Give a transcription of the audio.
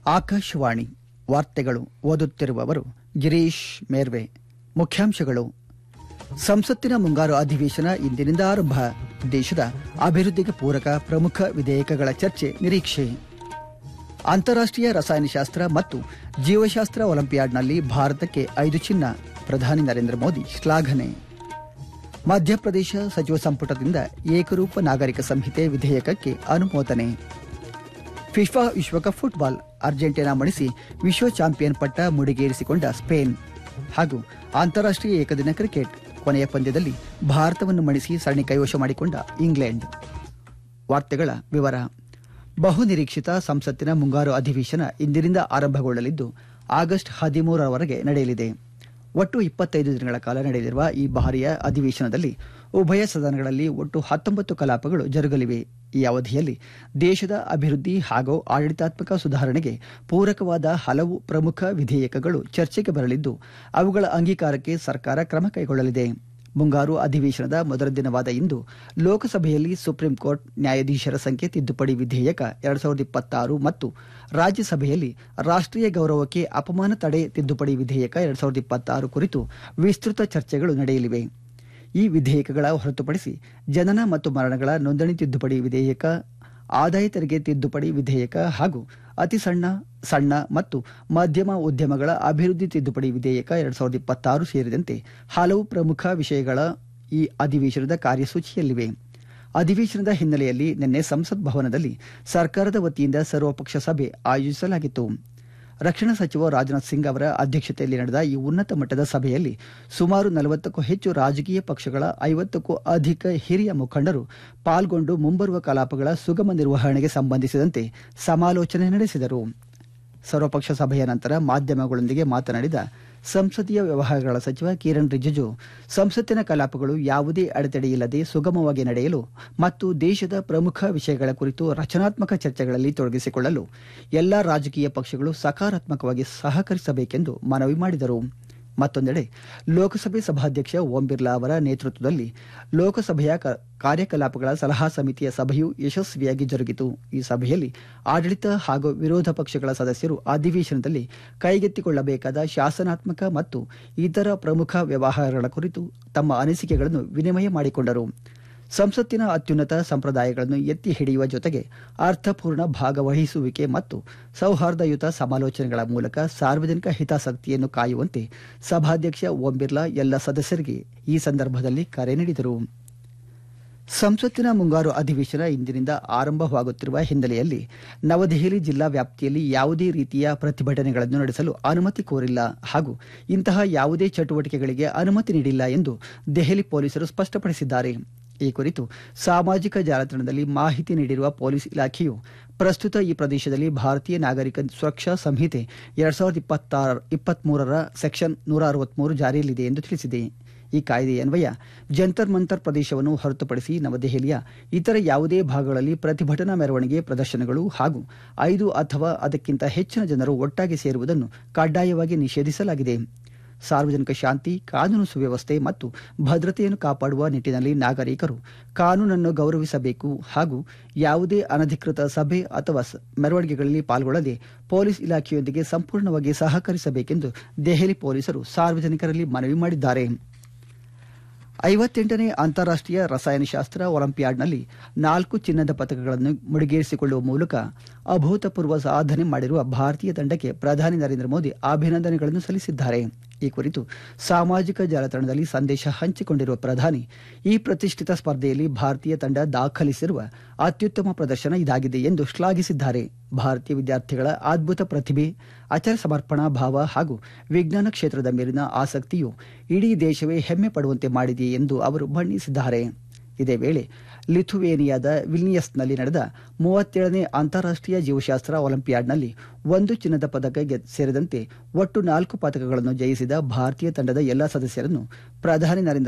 ಆಕಾಶವಾಣಿ ವಾರ್ತೆಗಳು ಓದುತ್ತಿರುವವರು ಗಿರೀಶ್ ಮೇರ್ವೆ ಮುಖ್ಯಾಂಶಗಳು ಸಂಸತ್ತಿನ ಮುಂಗಾರು ಅಧಿವೇಶನ ಇಂದಿನಿಂದ ಆರಂಭ ದೇಶದ ಅಭಿವೃದ್ಧಿಗೆ ಪೂರಕ ಪ್ರಮುಖ ವಿಧೇಯಕಗಳ ಚರ್ಚೆ ನಿರೀಕ್ಷೆ ಅಂತಾರಾಷ್ಟೀಯ ರಸಾಯನಶಾಸ್ತ್ರ ಮತ್ತು ಜೀವಶಾಸ್ತ್ರ ಒಲಿಂಪಿಯಾಡ್ನಲ್ಲಿ ಭಾರತಕ್ಕೆ ಐದು ಚಿನ್ನ ಪ್ರಧಾನಿ ನರೇಂದ್ರ ಮೋದಿ ಶ್ಲಾಘನೆ ಮಧ್ಯಪ್ರದೇಶ ಸಚಿವ ಸಂಪುಟದಿಂದ ಏಕರೂಪ ನಾಗರಿಕ ಸಂಹಿತೆ ವಿಧೇಯಕಕ್ಕೆ ಅನುಮೋದನೆ ಫಿಫಾ ವಿಶ್ವಕಪ್ ಫುಟ್ಬಾಲ್ ಅರ್ಜೆಂಟೀನಾ ಮಣಿಸಿ ವಿಶ್ವ ಚಾಂಪಿಯನ್ ಪಟ್ಟ ಮುಡಿಗೇರಿಸಿಕೊಂಡ ಸ್ಪೇನ್ ಹಾಗೂ ಅಂತಾರಾಷ್ಟೀಯ ಏಕದಿನ ಕ್ರಿಕೆಟ್ ಕೊನೆಯ ಪಂದ್ಯದಲ್ಲಿ ಭಾರತವನ್ನು ಮಣಿಸಿ ಸರಣಿ ಕೈವಶ ಮಾಡಿಕೊಂಡ ಇಂಗ್ಲೆಂಡ್ ವಾರ್ತೆಗಳ ವಿವರ ಬಹುನಿರೀಕ್ಷಿತ ಸಂಸತ್ತಿನ ಮುಂಗಾರು ಅಧಿವೇಶನ ಇಂದಿನಿಂದ ಆರಂಭಗೊಳ್ಳಲಿದ್ದು ಆಗಸ್ಟ್ ಹದಿಮೂರರವರೆಗೆ ನಡೆಯಲಿದೆ ಒಟ್ಟು ಇಪ್ಪತ್ತೈದು ದಿನಗಳ ಕಾಲ ನಡೆಯಲಿರುವ ಈ ಬಾರಿಯ ಅಧಿವೇಶನದಲ್ಲಿ ಉಭಯ ಸದನಗಳಲ್ಲಿ ಒಟ್ಟು ಹತ್ತೊಂಬತ್ತು ಕಲಾಪಗಳು ಜರುಗಲಿವೆ ಈ ಅವಧಿಯಲ್ಲಿ ದೇಶದ ಅಭಿವೃದ್ಧಿ ಹಾಗೂ ಆಡಳಿತಾತ್ಮಕ ಸುಧಾರಣೆಗೆ ಪೂರಕವಾದ ಹಲವು ಪ್ರಮುಖ ವಿಧೇಯಕಗಳು ಚರ್ಚೆಗೆ ಬರಲಿದ್ದು ಅವುಗಳ ಅಂಗೀಕಾರಕ್ಕೆ ಸರ್ಕಾರ ಕ್ರಮ ಕೈಗೊಳ್ಳಲಿದೆ ಮುಂಗಾರು ಅಧಿವೇಶನದ ಮೊದಲ ದಿನವಾದ ಇಂದು ಲೋಕಸಭೆಯಲ್ಲಿ ಸುಪ್ರೀಂ ಕೋರ್ಟ್ ನ್ಯಾಯಾಧೀಶರ ಸಂಖ್ಯೆ ತಿದ್ದುಪಡಿ ವಿಧೇಯಕ ಎರಡ್ ಸಾವಿರದ ಇಪ್ಪತ್ತಾರು ಮತ್ತು ರಾಜ್ಯಸಭೆಯಲ್ಲಿ ರಾಷ್ಟ್ರೀಯ ಗೌರವಕ್ಕೆ ಅಪಮಾನ ತಡೆ ತಿದ್ದುಪಡಿ ವಿಧೇಯಕ ಎರಡ್ ಸಾವಿರದ ಇಪ್ಪತ್ತಾರು ಕುರಿತು ವಿಸ್ತೃತ ಚರ್ಚೆಗಳು ನಡೆಯಲಿವೆ ಈ ವಿಧೇಯಕಗಳ ಹೊರತುಪಡಿಸಿ ಜನನ ಮತ್ತು ಮರಣಗಳ ನೋಂದಣಿ ತಿದ್ದುಪಡಿ ವಿಧೇಯಕ ಆದಾಯ ತೆರಿಗೆ ತಿದ್ದುಪಡಿ ವಿಧೇಯಕ ಹಾಗೂ ಅತಿ ಸಣ್ಣ ಸಣ್ಣ ಮತ್ತು ಮಧ್ಯಮ ಉದ್ಯಮಗಳ ಅಭಿವೃದ್ಧಿ ತಿದ್ದುಪಡಿ ವಿಧೇಯಕ ಎರಡ್ ಸಾವಿರದ ಇಪ್ಪತ್ತಾರು ಸೇರಿದಂತೆ ಹಲವು ಪ್ರಮುಖ ವಿಷಯಗಳ ಈ ಅಧಿವೇಶನದ ಕಾರ್ಯಸೂಚಿಯಲ್ಲಿವೆ ಅಧಿವೇಶನದ ಹಿನ್ನೆಲೆಯಲ್ಲಿ ನಿನ್ನೆ ಸಂಸತ್ ಭವನದಲ್ಲಿ ಸರ್ಕಾರದ ವತಿಯಿಂದ ಸರ್ವಪಕ್ಷ ಸಭೆ ಆಯೋಜಿಸಲಾಗಿತ್ತು ರಕ್ಷಣಾ ಸಚಿವ ರಾಜನಾಥ್ ಸಿಂಗ್ ಅವರ ಅಧ್ಯಕ್ಷತೆಯಲ್ಲಿ ನಡೆದ ಈ ಉನ್ನತ ಮಟ್ಟದ ಸಭೆಯಲ್ಲಿ ಸುಮಾರು ನಲವತ್ತಕ್ಕೂ ಹೆಚ್ಚು ರಾಜಕೀಯ ಪಕ್ಷಗಳ ಐವತ್ತಕ್ಕೂ ಅಧಿಕ ಹಿರಿಯ ಮುಖಂಡರು ಪಾಲ್ಗೊಂಡು ಮುಂಬರುವ ಕಲಾಪಗಳ ಸುಗಮ ನಿರ್ವಹಣೆಗೆ ಸಂಬಂಧಿಸಿದಂತೆ ಸಮಾಲೋಚನೆ ನಡೆಸಿದರು ಸರ್ವಪಕ್ಷ ಸಭೆಯ ನಂತರ ಮಾಧ್ಯಮಗಳೊಂದಿಗೆ ಮಾತನಾಡಿದ ಸಂಸದೀಯ ವ್ಯವಹಾರಗಳ ಸಚಿವ ಕಿರಣ್ ರಿಜಿಜು ಸಂಸತ್ತಿನ ಕಲಾಪಗಳು ಯಾವುದೇ ಅಡೆತಡೆಯಿಲ್ಲದೆ ಸುಗಮವಾಗಿ ನಡೆಯಲು ಮತ್ತು ದೇಶದ ಪ್ರಮುಖ ವಿಷಯಗಳ ಕುರಿತು ರಚನಾತ್ಮಕ ಚರ್ಚೆಗಳಲ್ಲಿ ತೊಡಗಿಸಿಕೊಳ್ಳಲು ಎಲ್ಲಾ ರಾಜಕೀಯ ಪಕ್ಷಗಳು ಸಕಾರಾತ್ಮಕವಾಗಿ ಸಹಕರಿಸಬೇಕೆಂದು ಮನವಿ ಮಾಡಿದರು ಮತ್ತೊಂದೆಡೆ ಲೋಕಸಭೆ ಸಭಾಧ್ಯಕ್ಷ ಓಂ ಬಿರ್ಲಾ ಅವರ ನೇತೃತ್ವದಲ್ಲಿ ಲೋಕಸಭೆಯ ಕಾರ್ಯಕಲಾಪಗಳ ಸಲಹಾ ಸಮಿತಿಯ ಸಭೆಯು ಯಶಸ್ವಿಯಾಗಿ ಜರುಗಿತು ಈ ಸಭೆಯಲ್ಲಿ ಆಡಳಿತ ಹಾಗೂ ವಿರೋಧ ಪಕ್ಷಗಳ ಸದಸ್ಯರು ಅಧಿವೇಶನದಲ್ಲಿ ಕೈಗೆತ್ತಿಕೊಳ್ಳಬೇಕಾದ ಶಾಸನಾತ್ಮಕ ಮತ್ತು ಇತರ ಪ್ರಮುಖ ವ್ಯವಹಾರಗಳ ಕುರಿತು ತಮ್ಮ ಅನಿಸಿಕೆಗಳನ್ನು ವಿನಿಮಯ ಮಾಡಿಕೊಂಡರು ಸಂಸತ್ತಿನ ಅತ್ಯುನ್ನತ ಸಂಪ್ರದಾಯಗಳನ್ನು ಎತ್ತಿ ಹಿಡಿಯುವ ಜೊತೆಗೆ ಅರ್ಥಪೂರ್ಣ ಭಾಗವಹಿಸುವಿಕೆ ಮತ್ತು ಸೌಹಾರ್ದಯುತ ಸಮಾಲೋಚನೆಗಳ ಮೂಲಕ ಸಾರ್ವಜನಿಕ ಹಿತಾಸಕ್ತಿಯನ್ನು ಕಾಯುವಂತೆ ಸಭಾಧ್ಯಕ್ಷ ಓಂ ಬಿರ್ಲಾ ಎಲ್ಲ ಸದಸ್ಯರಿಗೆ ಈ ಸಂದರ್ಭದಲ್ಲಿ ಕರೆ ನೀಡಿದರು ಸಂಸತ್ತಿನ ಮುಂಗಾರು ಅಧಿವೇಶನ ಇಂದಿನಿಂದ ಆರಂಭವಾಗುತ್ತಿರುವ ಹಿನ್ನೆಲೆಯಲ್ಲಿ ನವದೆಹಲಿ ಜಿಲ್ಲಾ ವ್ಯಾಪ್ತಿಯಲ್ಲಿ ಯಾವುದೇ ರೀತಿಯ ಪ್ರತಿಭಟನೆಗಳನ್ನು ನಡೆಸಲು ಅನುಮತಿ ಕೋರಿಲ್ಲ ಹಾಗೂ ಇಂತಹ ಯಾವುದೇ ಚಟುವಟಿಕೆಗಳಿಗೆ ಅನುಮತಿ ನೀಡಿಲ್ಲ ಎಂದು ದೆಹಲಿ ಪೊಲೀಸರು ಸ್ಪಷ್ಟಪಡಿಸಿದ್ದಾರೆ ಈ ಕುರಿತು ಸಾಮಾಜಿಕ ಜಾಲತಾಣದಲ್ಲಿ ಮಾಹಿತಿ ನೀಡಿರುವ ಪೊಲೀಸ್ ಇಲಾಖೆಯು ಪ್ರಸ್ತುತ ಈ ಪ್ರದೇಶದಲ್ಲಿ ಭಾರತೀಯ ನಾಗರಿಕ ಸುರಕ್ಷಾ ಸಂಹಿತೆ ಎರಡ್ ಸಾವಿರದ ಇಪ್ಪತ್ತಾರ ಇಪ್ಪತ್ಮೂರರ ಸೆಕ್ಷನ್ ನೂರ ಅರವತ್ಮೂರು ಜಾರಿಯಲ್ಲಿದೆ ಎಂದು ತಿಳಿಸಿದೆ ಈ ಕಾಯ್ದೆಯನ್ವಯ ಜಂತರ್ ಮಂತರ್ ಪ್ರದೇಶವನ್ನು ಹೊರತುಪಡಿಸಿ ನವದೆಹಲಿಯ ಇತರ ಯಾವುದೇ ಭಾಗಗಳಲ್ಲಿ ಪ್ರತಿಭಟನಾ ಮೆರವಣಿಗೆ ಪ್ರದರ್ಶನಗಳು ಹಾಗೂ ಐದು ಅಥವಾ ಅದಕ್ಕಿಂತ ಹೆಚ್ಚಿನ ಜನರು ಒಟ್ಟಾಗಿ ಸೇರುವುದನ್ನು ಕಡ್ಡಾಯವಾಗಿ ನಿಷೇಧಿಸಲಾಗಿದೆ ಸಾರ್ವಜನಿಕ ಶಾಂತಿ ಕಾನೂನು ಸುವ್ಯವಸ್ಥೆ ಮತ್ತು ಭದ್ರತೆಯನ್ನು ಕಾಪಾಡುವ ನಿಟ್ಟಿನಲ್ಲಿ ನಾಗರಿಕರು ಕಾನೂನನ್ನು ಗೌರವಿಸಬೇಕು ಹಾಗೂ ಯಾವುದೇ ಅನಧಿಕೃತ ಸಭೆ ಅಥವಾ ಮೆರವಣಿಗೆಗಳಲ್ಲಿ ಪಾಲ್ಗೊಳ್ಳದೆ ಪೊಲೀಸ್ ಇಲಾಖೆಯೊಂದಿಗೆ ಸಂಪೂರ್ಣವಾಗಿ ಸಹಕರಿಸಬೇಕೆಂದು ದೆಹಲಿ ಪೊಲೀಸರು ಸಾರ್ವಜನಿಕರಲ್ಲಿ ಮನವಿ ಮಾಡಿದ್ದಾರೆ ಐವತ್ತೆಂಟನೇ ಅಂತಾರಾಷ್ಟೀಯ ರಸಾಯನಶಾಸ್ತ್ರ ಒಲಿಂಪಿಯಾಡ್ನಲ್ಲಿ ನಾಲ್ಕು ಚಿನ್ನದ ಪದಕಗಳನ್ನು ಮುಡಿಗೇರಿಸಿಕೊಳ್ಳುವ ಮೂಲಕ ಅಭೂತಪೂರ್ವ ಸಾಧನೆ ಮಾಡಿರುವ ಭಾರತೀಯ ತಂಡಕ್ಕೆ ಪ್ರಧಾನಿ ನರೇಂದ್ರ ಮೋದಿ ಅಭಿನಂದನೆಗಳನ್ನು ಸಲ್ಲಿಸಿದ್ದಾರೆ ಈ ಕುರಿತು ಸಾಮಾಜಿಕ ಜಾಲತಾಣದಲ್ಲಿ ಸಂದೇಶ ಹಂಚಿಕೊಂಡಿರುವ ಪ್ರಧಾನಿ ಈ ಪ್ರತಿಷ್ಠಿತ ಸ್ಪರ್ಧೆಯಲ್ಲಿ ಭಾರತೀಯ ತಂಡ ದಾಖಲಿಸಿರುವ ಅತ್ಯುತ್ತಮ ಪ್ರದರ್ಶನ ಇದಾಗಿದೆ ಎಂದು ಶ್ಲಾಘಿಸಿದ್ದಾರೆ ಭಾರತೀಯ ವಿದ್ಯಾರ್ಥಿಗಳ ಅದ್ಭುತ ಪ್ರತಿಭೆ ಅಚರ ಸಮರ್ಪಣಾ ಭಾವ ಹಾಗೂ ವಿಜ್ಞಾನ ಕ್ಷೇತ್ರದ ಮೇಲಿನ ಆಸಕ್ತಿಯು ಇಡೀ ದೇಶವೇ ಹೆಮ್ಮೆ ಪಡುವಂತೆ ಮಾಡಿದೆ ಎಂದು ಅವರು ಬಣ್ಣಿಸಿದ್ದಾರೆ ಇದೇ ವೇಳೆ ಲಿಥುವೇನಿಯಾದ ವಿಲ್ನಿಯಸ್ನಲ್ಲಿ ನಡೆದ ಮೂವತ್ತೇಳನೇ ಅಂತಾರಾಷ್ಟೀಯ ಜೀವಶಾಸ್ತ್ರ ಒಲಿಂಪಿಯಾಡ್ನಲ್ಲಿ ಒಂದು ಚಿನ್ನದ ಪದಕ ಸೇರಿದಂತೆ ಒಟ್ಟು ನಾಲ್ಕು ಪದಕಗಳನ್ನು ಜಯಿಸಿದ ಭಾರತೀಯ ತಂಡದ ಎಲ್ಲಾ ಸದಸ್ಯರನ್ನು ಪ್ರಧಾನಿ ನರೇಂದ್ರ